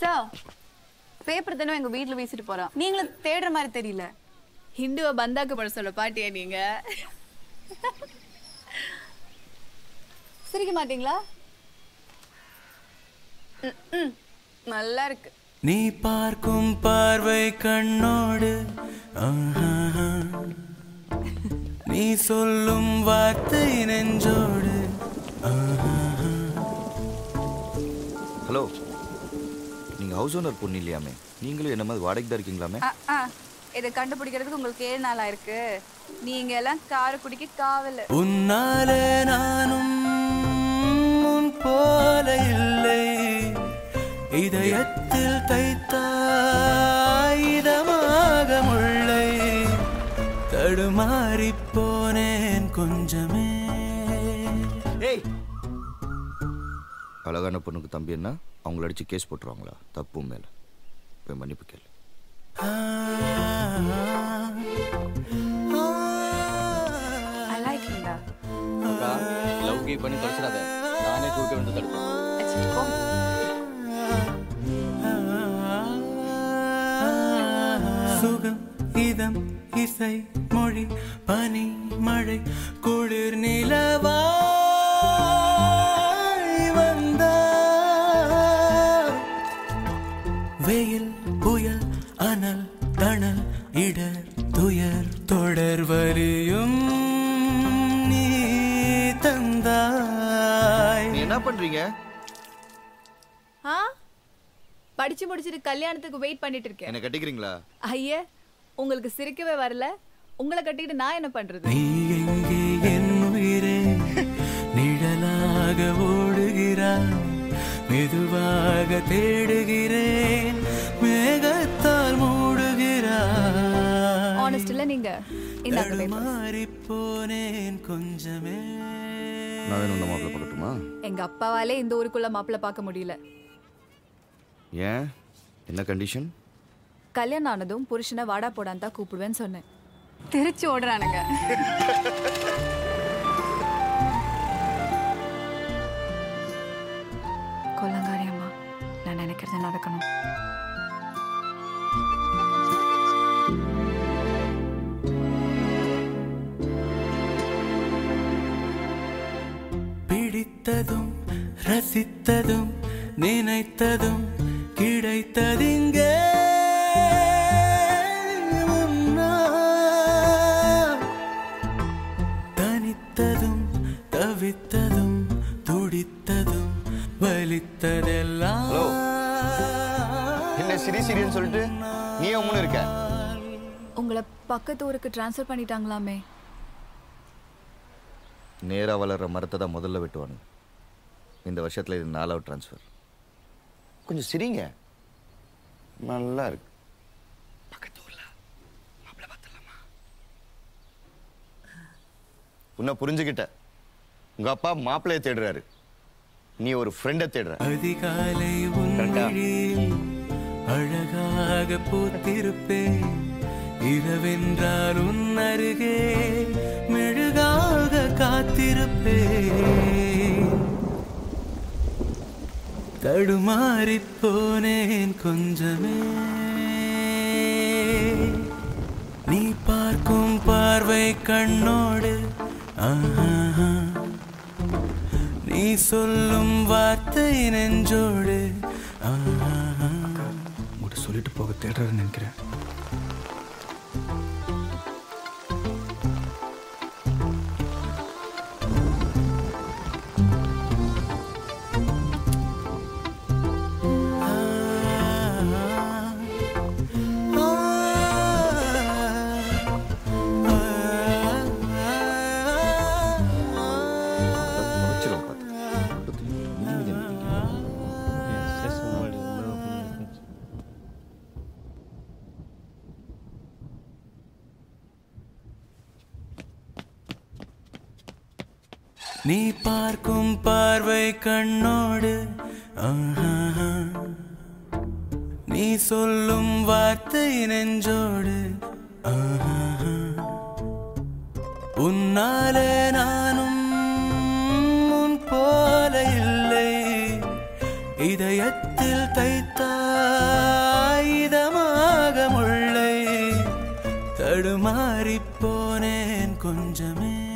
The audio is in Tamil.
சார் பேப்பர் தானே எங்க வீட்ல வீசிட்டு போறான் நீங்களும் தேடுற மாதிரி தெரியல ஹிந்துவை பந்தாக்கு பட சொல்ல பாட்டியா நீங்க சிரிக்க மாட்டீங்களா ம், ம். நல்லா இருக்கு நீ பார்க்கும் பார்வை கண்ணோடு ஆஹா. நீ சொல்லும் வார்த்தை நெஞ்சோடு ஆஹா. ஹலோ நீங்கள் ஹவுஸ் ஓனர் பொண்ணு இல்லையாமே நீங்களும் என்ன மாதிரி வாடகைக்கு தான் இருக்கீங்களாமே ஆ, ஆ. இதை கண்டுபிடிக்கிறதுக்கு உங்களுக்கு ஏழு நாள் ஆயிருக்கு நீங்க எல்லாம் காரை குடிக்க காவல் உன்னாலே நானும் உன் போல இல்லை இதயத்தில் தைத்தாய் இதமாக முல்லை தடுமாறிப் போனேன் கொஞ்சமே ஏய் அழகான பொண்ணுக்கு தம்பி என்ன அவங்கள அடிச்சு கேஸ் போட்டுருவாங்களா தப்பு மேலே போய் மன்னிப்பு கேளு ஐ லைக் ஹிண்டா அக்கா லவ் கீ பண்ணி தொலைச்சிடாத நானே குறுக்க வந்து தடுப்பேன் வச்சுட்டு போ சுகம் இதம் இசை மொழி பனி மழை குளிர் நிலவாய் வந்த வெயில் புயல் அனல் தணல் இடர் துயர் தொடர் வலியும் நீ தந்தாய் நீ என்ன பண்ணுறீங்க ஆ படிச்சு முடிச்சிட்டு கல்யாணத்துக்கு வெயிட் பண்ணிட்டு இருக்கேன் என்னை கட்டிக்கிறீங்களா ஐயே உங்களுக்கு சிரிக்கவே வரல உங்களை கட்டிட்டு நான் என்ன பண்றது நீ எங்கே என் உயிரே நிழலாக ஓடுகிறாய் மெதுவாக தேடுகிறேன் மேகத்தால் மூடுகிறாய் ஆனஸ்ட் இல்ல நீங்க இந்தாங்க paper. மாறிப் போனேன் கொஞ்சமே நான் வேணும் இந்த மாப்பிள்ள பார்க்கட்டுமா எங்க அப்பாவாலே இந்த ஊருக்குள்ள மாப்பிள்ள பார்க்க முடியல ஏன் என்ன கண்டிஷன் கல்யாணம் ஆனதும் புருஷனை வாடா போடான்னு தான் கூப்பிடுவேன்னு சொன்னேன் திருச்சி ஓடுறானுங்க கொல்லங்காரி அம்மா நான் நினைக்கிறது நடக்கணும் பிடித்ததும் ரசித்ததும் நினைத்ததும் கிடைத்ததிங்கே முன்னால். தனித்ததும் தவித்ததும் துடித்ததும் வலித்ததெல்லாம் என்ன சிரி சிரின்னு சொல்லிட்டு நீ உம்முன்னு இருக்க உங்களை பக்கத்து ஊருக்கு ட்ரான்ஸ்ஃபர் பண்ணிட்டாங்களாமே நேராக வளர்ற மரத்தை தான் முதல்ல வெட்டுவானுங்க இந்த வருஷத்தில் இது நாலாவது ட்ரான்ஸ்ஃபர் கொஞ்சம் சிரிங்க நல்லா இருக்கு உன்னை புரிஞ்சுக்கிட்ட உங்க அப்பா மாப்பிள்ளைய தேடுறாரு நீ ஒரு ஃப்ரெண்டை தேடுற அதிகாலை உன் கரெக்டா? விழியில் அழகாக பூத்திருப்பேன் இரவென்றால் உன் அருகே மெழுகாக காத்திருப்பேன் தடுமாறிப் போனேன் கொஞ்சமே நீ பார்க்கும் பார்வை கண்ணோடு ஆஹா நீ சொல்லும் வார்த்தை நெஞ்சோடு உங்கள்கிட்ட சொல்லிட்டு போக தேடுறேன்னு நினைக்கிறேன் முறைச்சிரும் பார்த்து நிம்மதி நீ பார்க்கும் பார்வை கண்ணோடு ஆஹா. நீ சொல்லும் வார்த்தை நெஞ்சோடு ஆஹா. உன்னாலே நானும் உன் போல இல்லை இதயத்தில் தைத்தாய் இதமாக முள்ளை தடுமாறிப் போனேன் கொஞ்சமே